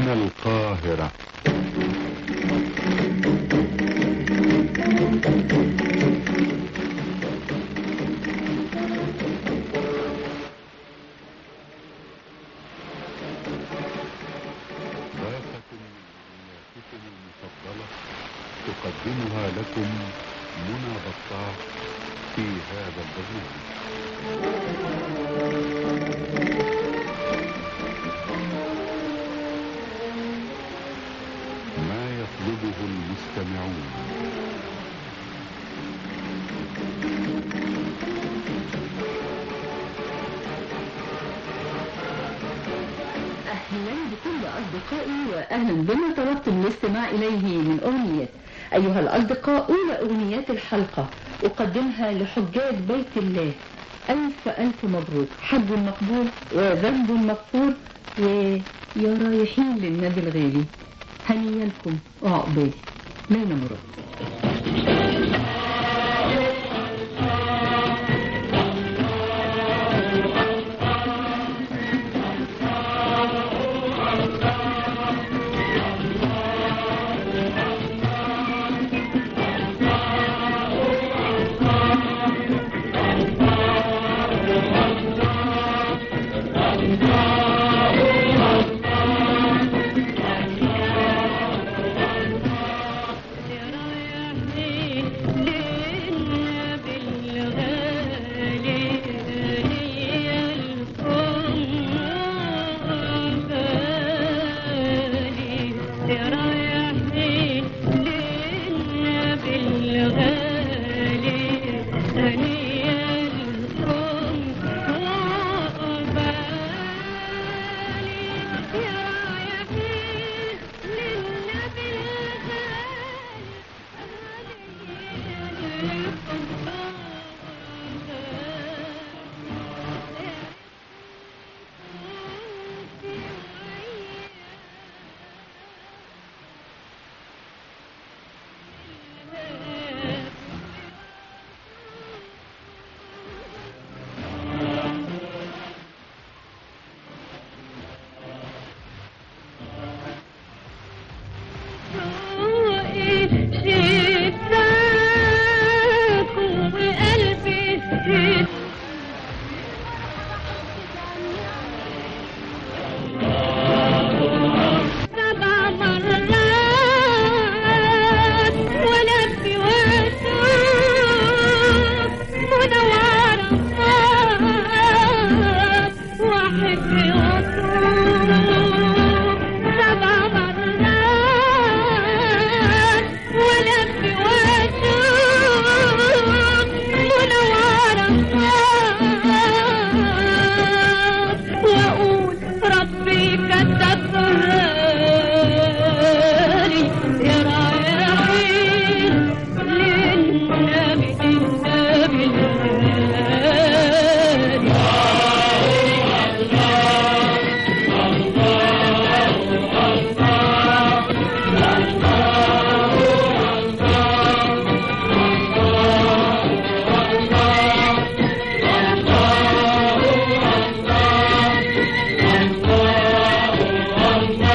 القاهرة باقة من أغنياتكم المفضلة تقدمها لكم منى بطاح في هذا البرنامج ما يطلبه المستمعون أهلا بكل أصدقائي وأهلا بما طلبتم الاستماع إليه من أغنيات أيها الأصدقاء أولى أغنيات الحلقة أقدمها لحجاج بيت الله ألف ألف مبروك حج مقبول وذنب مغفور ويا رايحين للنبي الغالي هنيا لكم وعقبالي ليلى مراد الله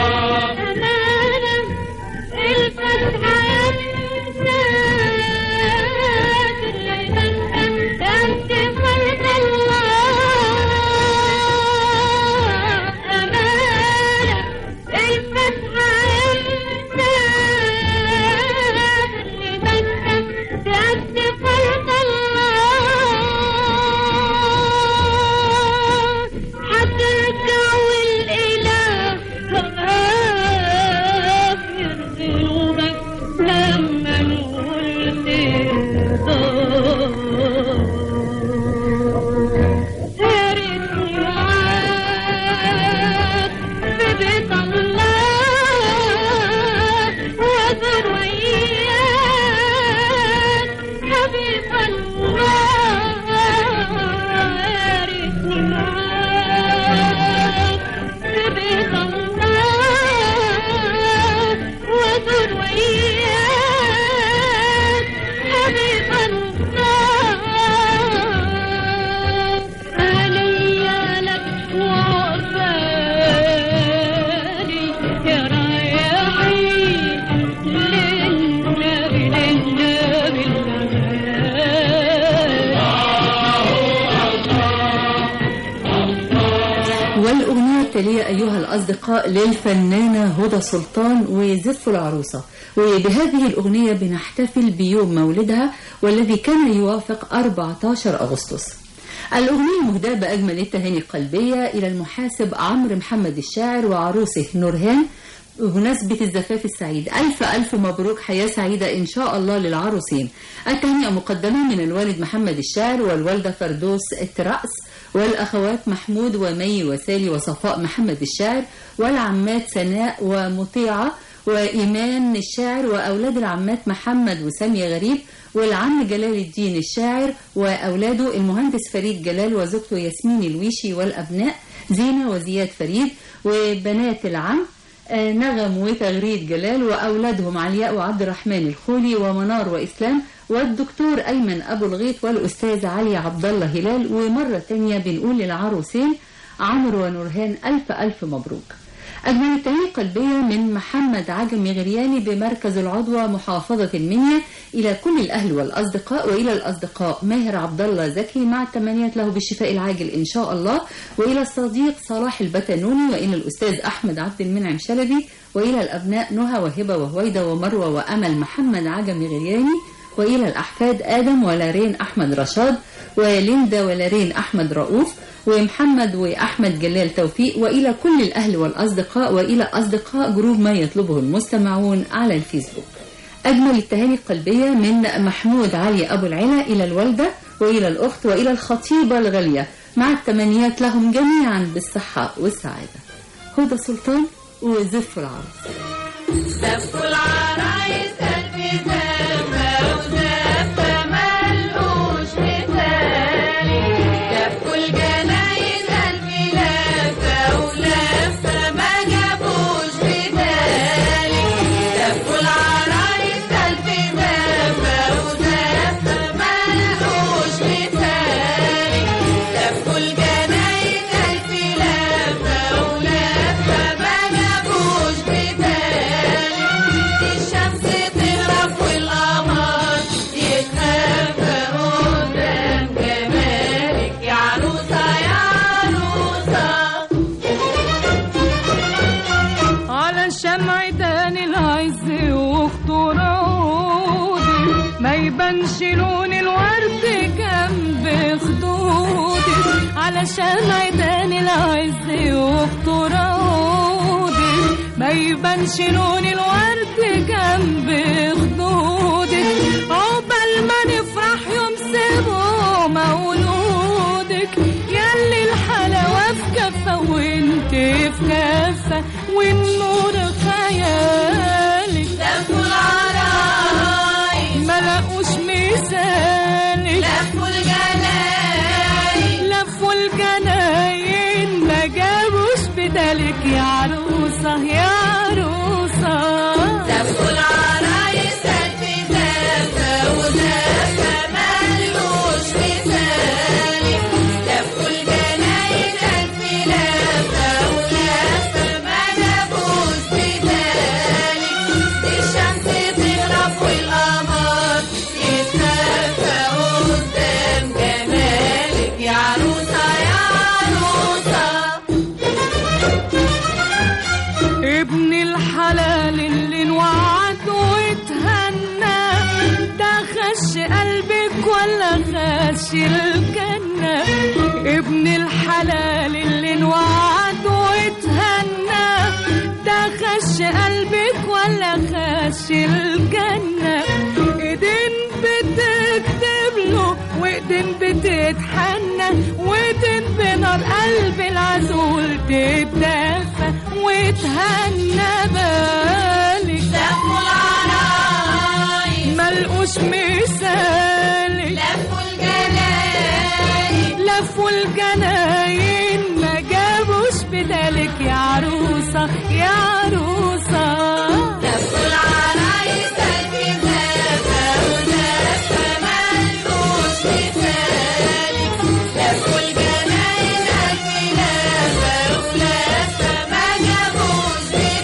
التالية أيها الأصدقاء للفنانة هدى سلطان وزف العروسة وبهذه الأغنية بنحتفل بيوم مولدها والذي كان يوافق 14 أغسطس الأغنية مهداة بأجمل التهاني القلبية إلى المحاسب عمرو محمد الشاعر وعروسه نورهان بمناسبة الزفاف السعيد ألف ألف مبروك حياة سعيدة إن شاء الله للعروسين التهنئة مقدمة من الوالد محمد الشاعر والوالدة فردوس الترأس والأخوات محمود ومي وسالي وصفاء محمد الشاعر والعمات سناء ومطيعة وإيمان الشاعر وأولاد العمات محمد وسامية غريب والعم جلال الدين الشاعر وأولاده المهندس فريد جلال وزوجته ياسمين الويشي والأبناء زينة وزياد فريد وبنات العم آه، نغم وتغريد جلال وأولادهم علياء وعبد الرحمن الخولي ومنار وإسلام والدكتور أيمن أبو الغيط والأستاذ علي عبد الله هلال ومرة تانية بنقول للعروسين عمرو ونورهان ألف ألف مبروك أجمل التهاني قلبية من محمد عجمي غرياني بمركز العضوة محافظة المنيا إلى كل الأهل والأصدقاء وإلى الأصدقاء ماهر عبد الله زكي مع التمنيات له بالشفاء العاجل إن شاء الله وإلى الصديق صلاح البتنوني وإلى الأستاذ أحمد عبد المنعم شلبي وإلى الأبناء نهى وهبة وهويدة ومروة وأمل محمد عجمي غرياني وإلى الأحفاد آدم ولارين أحمد رشاد وليندا ولارين أحمد رؤوف ومحمد وأحمد جلال توفيق وإلى كل الأهل والأصدقاء وإلى أصدقاء جروب ما يطلبه المستمعون على الفيسبوك أجمل التهاني القلبية من محمود علي أبو العلا إلى الوالدة وإلى الأخت وإلى الخطيبة الغالية مع التمنيات لهم جميعا بالصحة والسعادة هدى سلطان وزف العروس زفوا العرايس ألف زفة وزفة ملقوش مثالي زفوا الجنايز ألف لفة ولفة ما جابوش مثالي زفوا العرايس ألف زفة وزفة ملقوش مثالي زفوا الجنايز ألف لفة ولفة ما جابوش مثالي الشمس تغرب والقمر يتخفى قدام جمالك يا عروسة يا عروسة على الشمع داني العز واخترودي ما يبانش لون الورد جنب خدودي على الشمع داني العز واخترودي ما يبانش لون الورد جنب خدودي عقبال ما نفرح يوم سبو مولودك ياللي الحلاوة في كفة وانت في كفة والنور خيالك لفوا العرايس ملقوش مثالك لفوا الجنايز لفوا الجناين ما جابوش بدالك يا عروسة يا عروسة زفوا العرايس ألف زفة وزفة ملقوش مثالي لفوا الجناين ألف لفة ولفة ما جابوش مثالي الشمس تغرب والقمر يتخفى قدام جمالك يا عروسة يا عروسة ابن الحلال اللي انوعد واتهنى ده خش قلبك ولا خش الجنة ابن الحلال اللي انوعد واتهنى ده خش قلبك ولا خش الجنة ايدين بتكتب له وايدين بتتحنى وايدين بنار قلب العزول تتدفى وتهنى بالك لفوا العرايس ملقوش مثالك لفوا الجناين لفوا الجناين ما جابوش بدالك يا عروسة يا عروسة لفوا العرايس ألف زفة وزفة ملقوش مثالي لفوا الجناين ألف لفة ولفة ما جابوش مثالي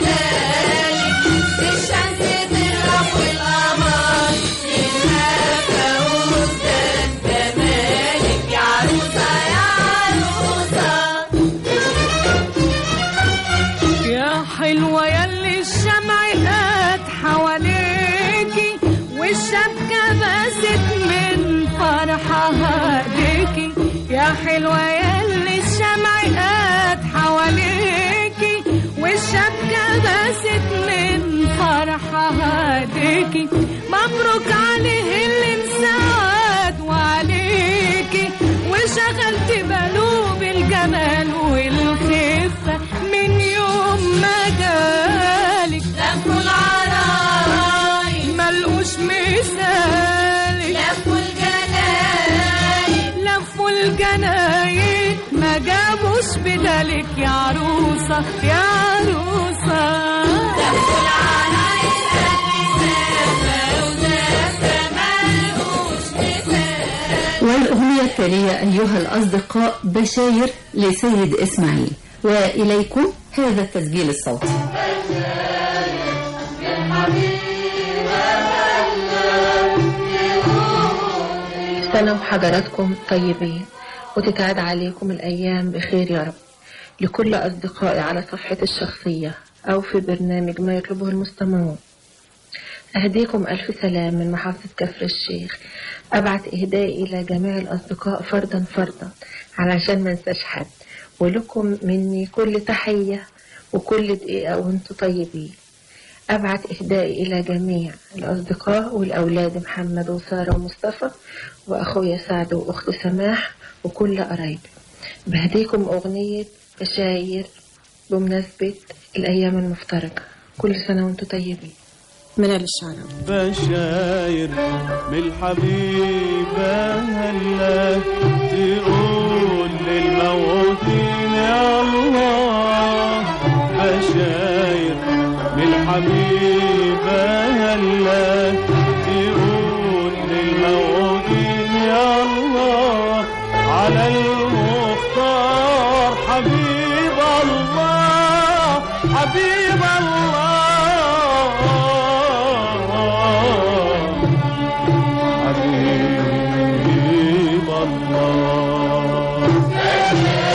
حلوة يلي الشمع قد حواليكي والشبكة بست من فرحها ايديكي يا حلوة يلي الشمع قد حواليكي والشبكة بست من فرحها ايديكي مبروك عليه اللي انسعد وعليكي وشغلت باله بالجمال والخفة من يوم ما جالك لفوا العرايس ملقوش مثالك لفوا الجناين لفوا الجناين ما جابوش بدالك يا عروسة يا عروسة لفوا العرايس الزفة وزفة ملهوش مثال والأغنية التالية أيها الأصدقاء بشاير لسيد إسماعيل وإليكم هذا التسجيل الصوتي سنة وحضراتكم طيبين وتتعاد عليكم الأيام بخير يا رب لكل أصدقائي على صفحتي الشخصية أو في برنامج ما يطلبه المستمعون أهديكم ألف سلام من محافظة كفر الشيخ أبعت إهدائي إلى جميع الأصدقاء فردا فردا علشان ما انساش حد ولكم مني كل تحية وكل دقيقة وانتم طيبين أبعت إهدائي إلى جميع الأصدقاء والأولاد محمد وسارة ومصطفى وأخويا سعد وأخت سماح وكل قرايبي بهديكم أغنية بشاير بمناسبة الأيام المفترجة كل سنة وانتم طيبين منال الشعراوي بشاير من الحبيبة هلا تقول للموتين يا الله بشاير من الحبيبة هلا تقول للموتين يا الله على المختار حبيب الله حبيب الله حبيب الله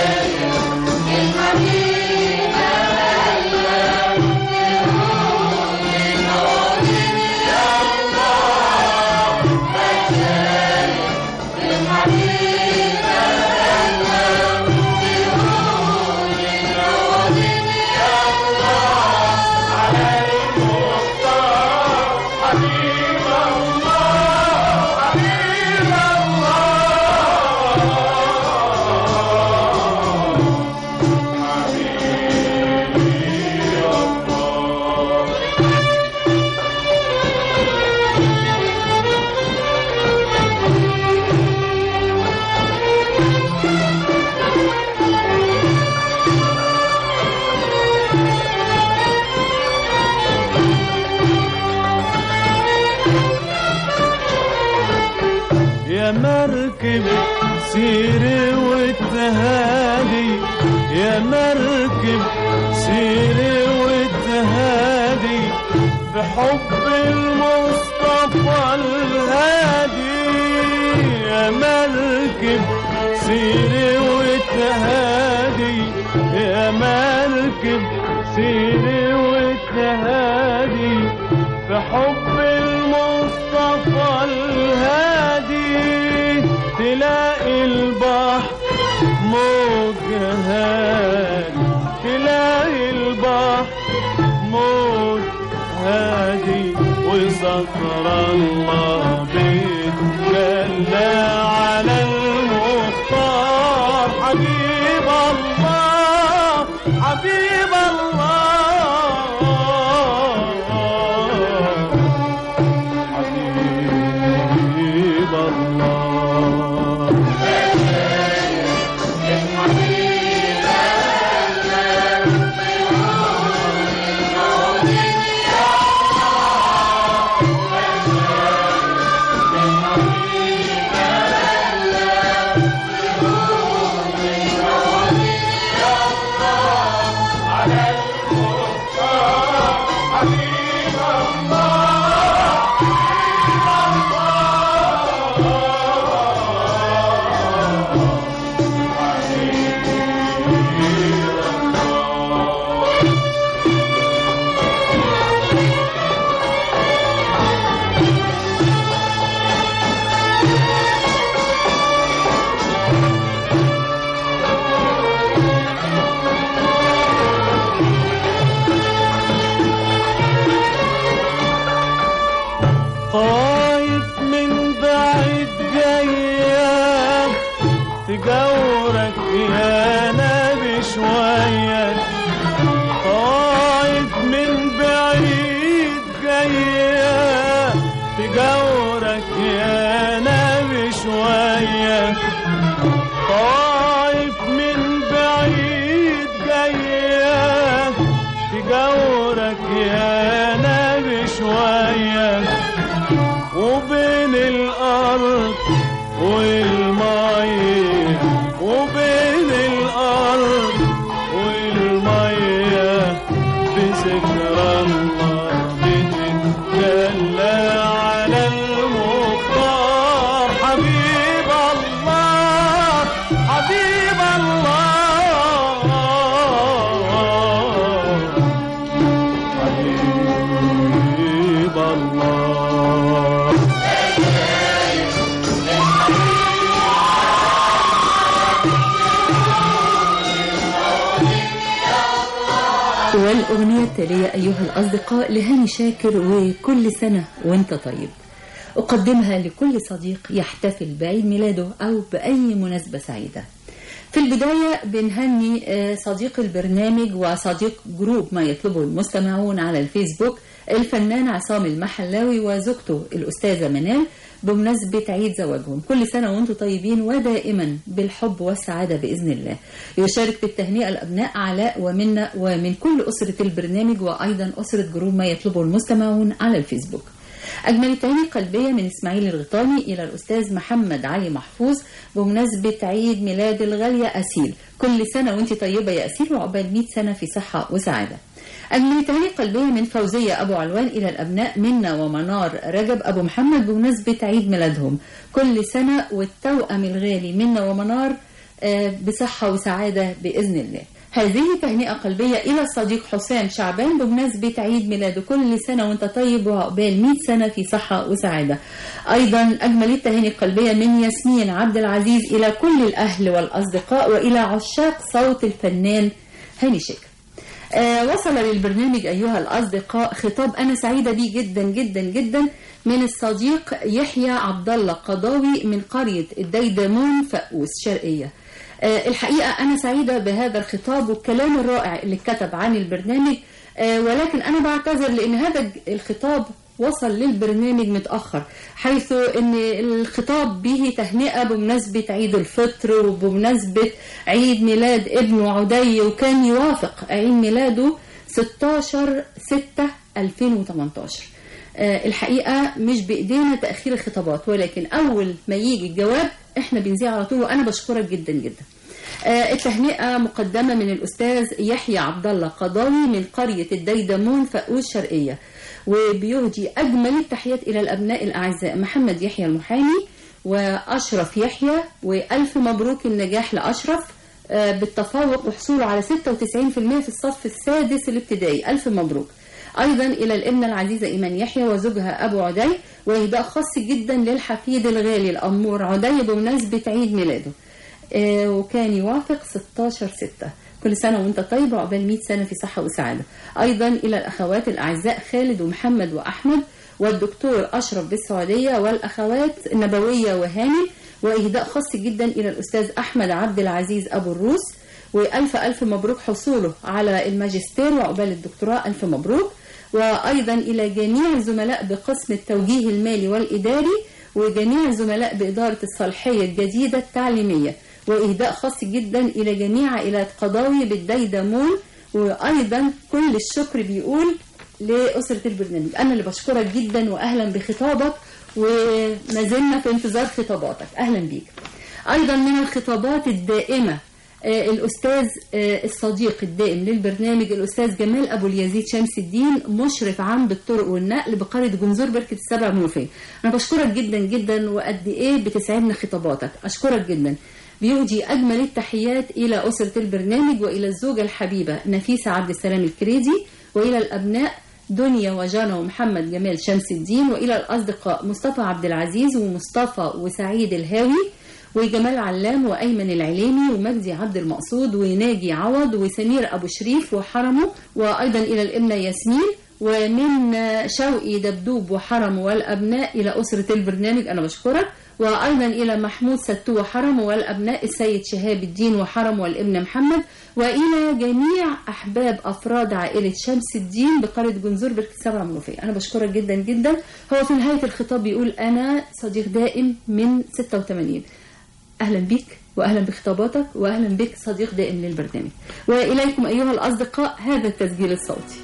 يا مركب سيري والتهادي يا مركب سيري والتهادي بحب المصطفى الهادي يا مركب سيري والتهادي يا مركب سيري والتهادي بحب المصطفى الهادي تلاقي البحر موج هادي تلاقي البحر موج هادي وذكر الله بيتجلى على المختار حبيب الله حبيب الله حبيب الله طايف من بعيد جاية تجورك يا نبي شوية وبين الأرض والمية وبين الأرض والمية بذكر الله بتتجلى على المختار حبيب الله حبيب الله حبيب الله والأغنية التالية أيها الأصدقاء لهاني شاكر وكل سنة وانت طيب أقدمها لكل صديق يحتفل بعيد ميلاده أو بأي مناسبة سعيدة في البداية بنهني آه، صديق البرنامج وصديق جروب ما يطلبه المستمعون على الفيسبوك الفنان عصام المحلاوي وزوجته الأستاذة منال بمناسبة عيد زواجهم كل سنة وانتم طيبين ودائما بالحب والسعادة بإذن الله يشارك في التهنئة الأبناء علاء ومنة ومن كل أسرة البرنامج وأيضا أسرة جروب ما يطلبه المستمعون على الفيسبوك أجمل تهاني قلبية من إسماعيل الغيطاني إلى الأستاذ محمد علي محفوظ بمناسبة عيد ميلاد الغالية أسيل كل سنة وانت طيبة يا أسيل وعقبال 100 سنة في صحة وسعادة أجمل تهاني قلبية من فوزية أبو علوان إلى الأبناء منا ومنار رجب أبو محمد بمناسبة عيد ميلادهم كل سنة والتوأم الغالي منا ومنار آه، بصحة وسعادة بإذن الله هذه تهنئة قلبية إلى الصديق حسام شعبان بمناسبة عيد ميلاده كل سنة وانت طيب وعقبال 100 سنة في صحة وسعادة أيضا أجمل التهاني القلبية من ياسمين عبد العزيز إلى كل الأهل والأصدقاء وإلى عشاق صوت الفنان هاني شاكر آه وصل للبرنامج أيها الأصدقاء خطاب أنا سعيدة بيه جدا جدا جدا من الصديق يحيى عبد الله قضاوي من قرية الديدمون فقوس شرقية آه الحقيقة أنا سعيدة بهذا الخطاب والكلام الرائع اللي اتكتب عن البرنامج آه ولكن أنا بعتذر لأن هذا الخطاب وصل للبرنامج متأخر حيث أن الخطاب به تهنئة بمناسبة عيد الفطر وبمناسبة عيد ميلاد ابنه عدي وكان يوافق عيد ميلاده 16 6 2018 آه، الحقيقة مش بإيدينا تأخير الخطابات ولكن أول ما يجي الجواب إحنا بنذيع على طول وأنا بشكرك جدا جدا آه، التهنئة مقدمة من الأستاذ يحيى عبد الله قضاوي من قرية الديدمون فقوس شرقية وبيهدي أجمل التحيات إلى الأبناء الأعزاء محمد يحيى المحامي وأشرف يحيى وألف مبروك النجاح لأشرف آه، بالتفوق وحصوله على 96% في الصف السادس الابتدائي ألف مبروك أيضا إلى الابنة العزيزة إيمان يحيى وزوجها أبو عدي وإهداء خاص جدا للحفيد الغالي الأمور عدي بمناسبة عيد ميلاده آه، وكان يوافق 16 6 كل سنة وانت طيب وعقبال 100 سنة في صحة وسعادة أيضا إلى الأخوات الأعزاء خالد ومحمد وأحمد والدكتور أشرف بالسعودية والأخوات نبوية وهاني وإهداء خاص جدا إلى الأستاذ أحمد عبد العزيز أبو الروس وألف ألف مبروك حصوله على الماجستير وعقبال الدكتوراه ألف مبروك وأيضا إلى جميع الزملاء بقسم التوجيه المالي والإداري وجميع الزملاء بإدارة الصالحية الجديدة التعليمية وإهداء خاص جدا إلى جميع عائلات قضاوي بالديدمون وأيضا كل الشكر بيقول لأسرة البرنامج أنا اللي بشكرك جدا وأهلا بخطابك وما زلنا في انتظار خطاباتك أهلا بيك أيضا من الخطابات الدائمة آه، الأستاذ آه، الصديق الدائم للبرنامج الأستاذ جمال أبو اليزيد شمس الدين مشرف عام بالطرق والنقل بقرية جنزور بركة السبع منوفية أنا بشكرك جدا جدا وقد إيه بتسعدنا خطاباتك أشكرك جدا بيهدي أجمل التحيات إلى أسرة البرنامج وإلى الزوجة الحبيبة نفيسة عبد السلام الكريدي وإلى الأبناء دنيا وجانا ومحمد جمال شمس الدين وإلى الأصدقاء مصطفى عبد العزيز ومصطفى وسعيد الهاوي وجمال علام وأيمن العليمي ومجدي عبد المقصود وناجي عوض وسمير أبو شريف وحرمه وأيضا إلى الإمنة ياسمين ومن شوقي دبدوب وحرم والأبناء إلى أسرة البرنامج أنا بشكرك وأيضا إلى محمود ستو وحرم والأبناء السيد شهاب الدين وحرم والابن محمد وإلى جميع أحباب أفراد عائلة شمس الدين بقرية جنزور بركة سبع منوفية أنا بشكرك جدا جدا هو في نهاية الخطاب بيقول أنا صديق دائم من 86 أهلا بك وأهلا بخطاباتك وأهلا بك صديق دائم للبرنامج وإليكم أيها الأصدقاء هذا التسجيل الصوتي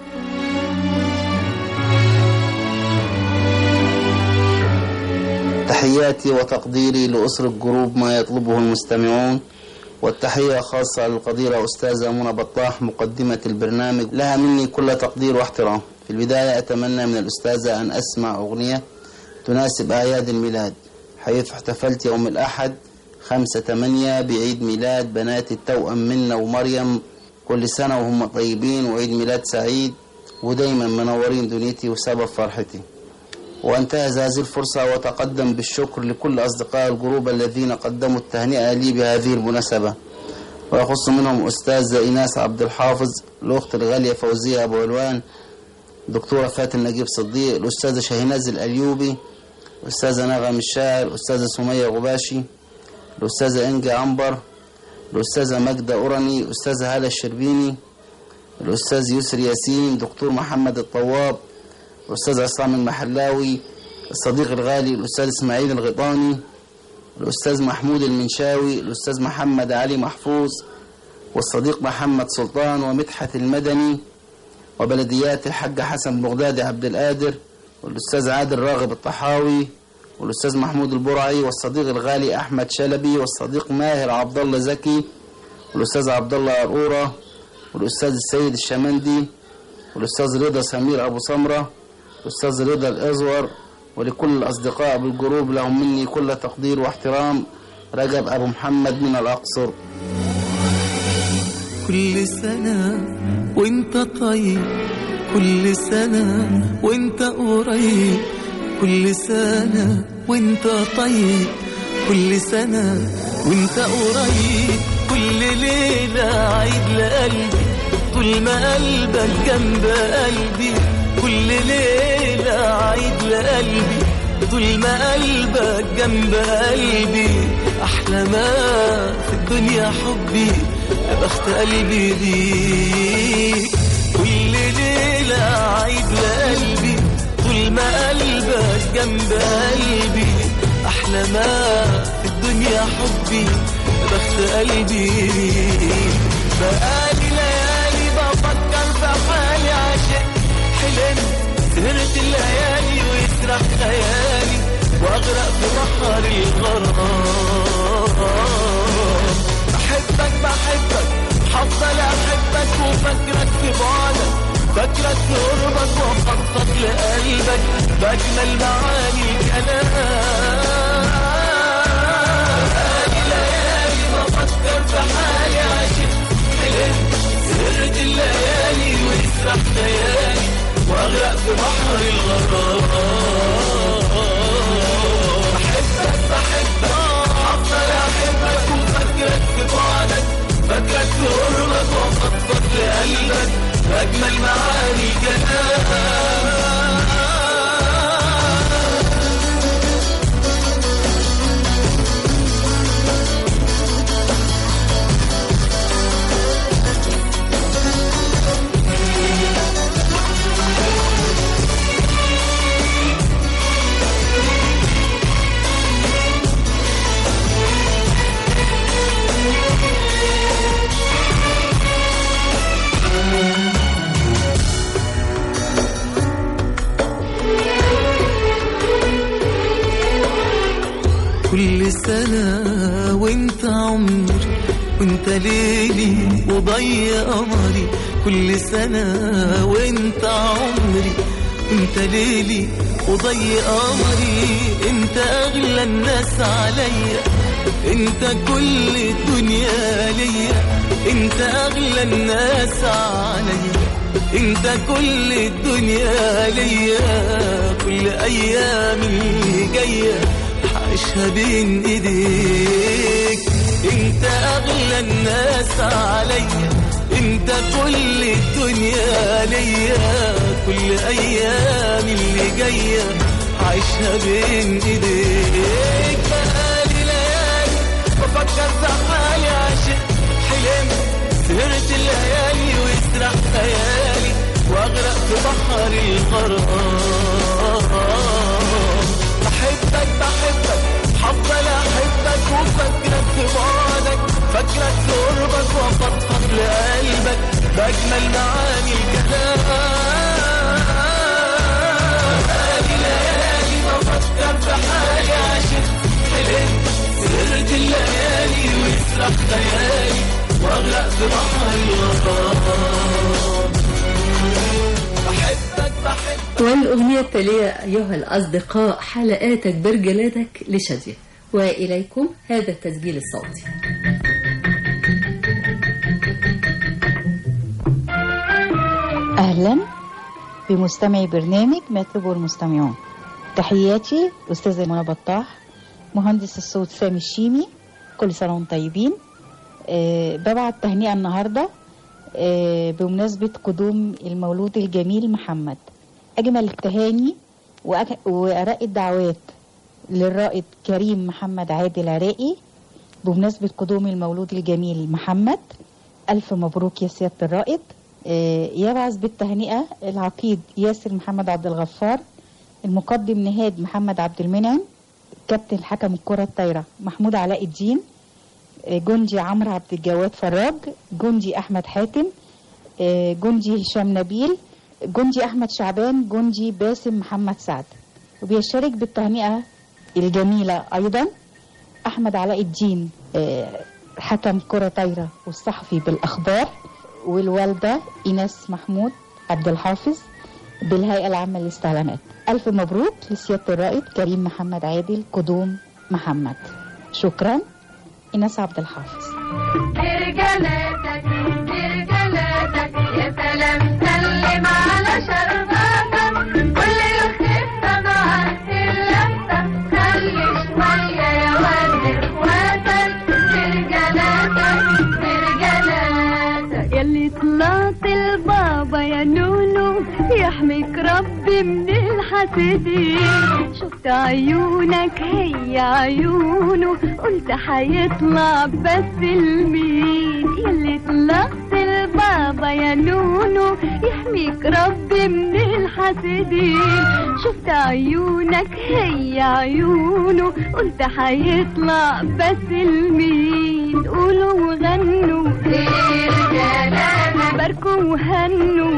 تحياتي وتقديري لأسرة جروب ما يطلبه المستمعون والتحية خاصة للقديرة أستاذة منى بطاح مقدمة البرنامج لها مني كل تقدير واحترام في البداية أتمنى من الأستاذة أن أسمع أغنية تناسب أعياد الميلاد حيث احتفلت يوم الأحد خمسة تمانية بعيد ميلاد بنات التوأم منا ومريم كل سنة وهم طيبين وعيد ميلاد سعيد ودايما منورين دنيتي وسبب فرحتي وانتهز هذه الفرصة وتقدم بالشكر لكل أصدقاء الجروب الذين قدموا التهنئة لي بهذه المناسبة ويخص منهم أستاذة إيناس عبد الحافظ الأخت الغالية فوزية أبو علوان دكتورة فاتن نجيب صديق الأستاذة شاهيناز الأيوبي الأستاذة نغم الشاعر الأستاذة سمية غباشي الأستاذة إنجا عنبر الأستاذة ماجدة أوراني الأستاذة هالة الشربيني الأستاذ يسري ياسين دكتور محمد الطواب الأستاذ عصام المحلاوي الصديق الغالي الأستاذ إسماعيل الغيطاني الأستاذ محمود المنشاوي الأستاذ محمد علي محفوظ والصديق محمد سلطان ومدحت المدني وبلديات الحاج حسن بغدادي عبد القادر والأستاذ عادل راغب الطحاوي والأستاذ محمود البرعي والصديق الغالي أحمد شلبي والصديق ماهر عبد الله زكي والأستاذ عبد الله قرقورة والأستاذ السيد الشمندي والأستاذ رضا سمير أبو سمرة الأستاذ رضا الأزور ولكل الأصدقاء بالجروب لهم مني كل تقدير واحترام رجب أبو محمد من الأقصر كل سنة وانت طيب كل سنة وانت قريب كل سنة وانت طيب كل سنة وانت قريب كل ليلة عيد لقلبي طول ما قلبك جنب قلبي كل ليلة عيد لقلبي طول ما قلبك جنب قلبي أحلى ما في الدنيا حبي يا بخت قلبي بيك كل ليلة عيد لقلبي طول ما قلبك جنب قلبي أحلى ما في الدنيا حبي يا بخت قلبي بيك بقالي ليالي بفكر في حالي عاشق حلم سهرت الليالي ويسرح خيالي واغرق في بحر الغرام بحبك بحبك حفضل احبك وفكرك في بعدك فكرك في قربك وخطك لقلبك باجمل معاني الكلام بقالي ليالي بفكر في حالي عاشق حلم سهرت الليالي ويسرح خيالي واغرق في بحر الغرام بحبك بحبك افضل احبك وفكرك في بعدك فكرك في قربك وخطك لقلبك اجمل معاني الكلام كل سنة وانت عمري وانت ليلي وضي قمري كل سنة وانت عمري انت ليلي وضي قمري انت اغلى الناس عليا انت كل الدنيا ليا انت اغلى الناس عليا انت كل الدنيا ليا كل ايامي اللي جايه عايشها بين ايديك انت اغلى الناس عليا انت كل الدنيا ليا كل ايام اللي جايه عايشها بين ايديك بقالي ليالي بفكر في حالي عاشق حلم سهرت الليالي ويسرح خيالي واغرق في بحر الغرام بحبك بحبك حفضل احبك وفكرك فكرك قربك وافضفض لقلبك باجمل معاني الكلام هذه ليالي بفكر في حالي عشان حلمت سرت الليالي ويسرح خيالي واغرق في بحر الغرام بحبك بحبك والأغنية التالية أيها الأصدقاء حلقاتك برجلاتك لشادية وإليكم هذا التسجيل الصوتي أهلا بمستمعي برنامج ما يطلبه المستمعون تحياتي أستاذة منى بطاح مهندس الصوت سامي الشيمي كل سنة وانتم طيبين أه ببعت تهنئة النهاردة أه بمناسبة قدوم المولود الجميل محمد أجمل التهاني وأك- وأرق الدعوات للرائد كريم محمد عادل عراقي بمناسبة قدوم المولود الجميل محمد ألف مبروك يا سيادة الرائد آه، يبعث بالتهنئة العقيد ياسر محمد عبد الغفار المقدم نهاد محمد عبد المنعم كابتن حكم الكرة الطايرة محمود علاء الدين آه، جندي عمرو عبد الجواد فراج جندي أحمد حاتم آه، جندي هشام نبيل جندي أحمد شعبان جندي باسم محمد سعد وبيشارك بالتهنئة الجميلة أيضا أحمد علاء الدين آه، حكم كرة طايرة والصحفي بالأخبار والوالدة إيناس محمود عبد الحافظ بالهيئة العامة للاستعلامات ألف مبروك لسيادة الرائد كريم محمد عادل قدوم محمد شكرا إيناس عبد الحافظ برجلاتك برجلاتك يا سلام سلم على شرباتك كل الخفة معاك اللفة خلي شوية يا ولد اخواتك برجلاتك برجلاتك يلي طلعت البابا يا نونو يحميك ربي من الحاسدين شفت عيونك هي عيونه قلت حيطلع بس المين يلي طلعت البابا يا نونو يحميك ربي من الحاسدين شفت عيونك هي عيونه قلت حيطلع بس المين قولوا وغنوا برجلاتك باركوا وهنوا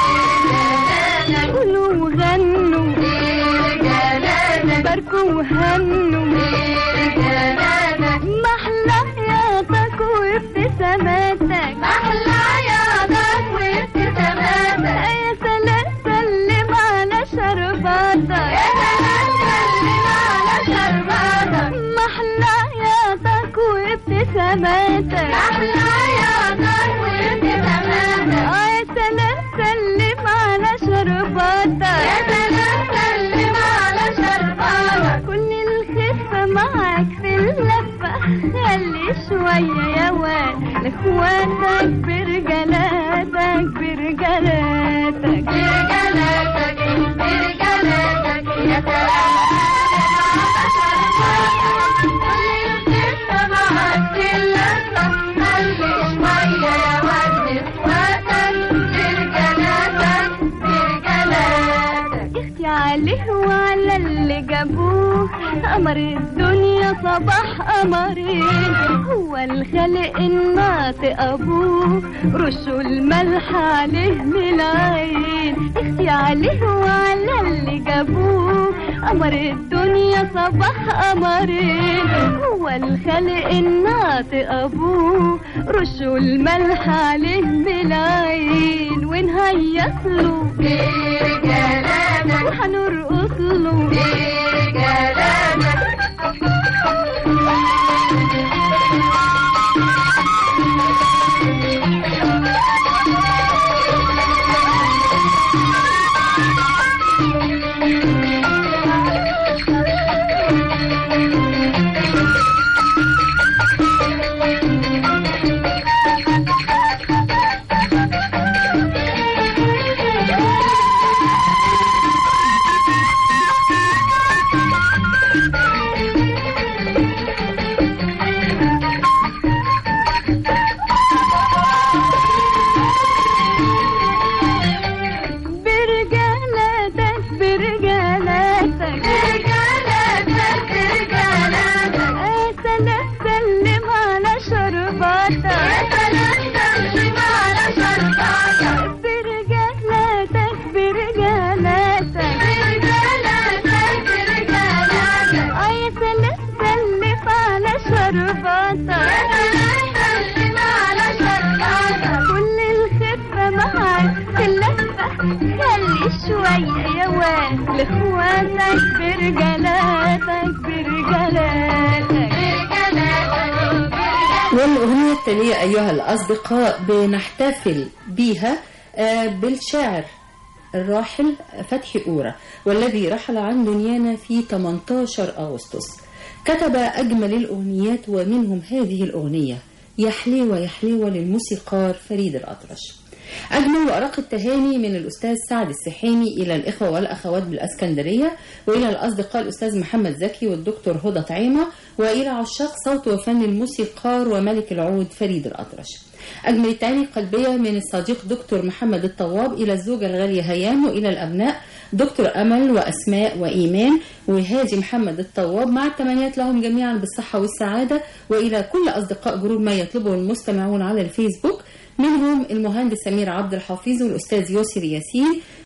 قولوا وغنوا برجلاتك باركوا وهنوا برجلاتك محلى حياتك وابتساماتك أحلى عياطك وابتساماتك يا سلام سلم على شرباتك يا سلام سلم على شرباتك محلى حياتك وابتساماتك أحلى عياطك وابتساماتك يا سلام سلم على شرباتك يا سلام سلم على شرباتك كل الخفة معاك في اللفة خلي شوية يا واد لاخواتك برجلاتك برجلاتك برجلاتك برجلاتك يا سلام كل الخفة معاك في اللفة خلي شوية يا ود اخواتك برجلاتك برجلاتك اختي عليه وعلى اللي جابوه قمر الدنيا صباح قمرين هو الخلق الناطق ابوه رشوا الملح عليه من العين اختي عليه وعلى اللي جابوه قمر الدنيا صباح قمرين هو الخلق الناطق ابوه رشوا الملح عليه من العين ونهيص له برجلاتك وحنرقص له برجلاتك خلي شوية يا واد لاخواتك برجالاتك برجالاتك والأغنية التالية أيها الأصدقاء بنحتفل بيها آه، بالشاعر الراحل فتحي أورا والذي رحل عن دنيانا في 18 أغسطس كتب أجمل الأغنيات ومنهم هذه الأغنية يا حليوة يا حليوة للموسيقار فريد الأطرش أجمل وأرق التهاني من الأستاذ سعد السحيمي إلى الإخوة والأخوات بالأسكندرية وإلى الأصدقاء الأستاذ محمد زكي والدكتور هدى طعيمة وإلى عشاق صوت وفن الموسيقار وملك العود فريد الأطرش أجمل التهاني القلبية من الصديق دكتور محمد الطواب إلى الزوجة الغالية هيام وإلى الأبناء دكتور أمل وأسماء وإيمان وهادي محمد الطواب مع التمنيات لهم جميعا بالصحة والسعادة وإلى كل أصدقاء جروب ما يطلبه المستمعون على الفيسبوك منهم المهندس سمير عبد الحفيظ والأستاذ يسر ياسين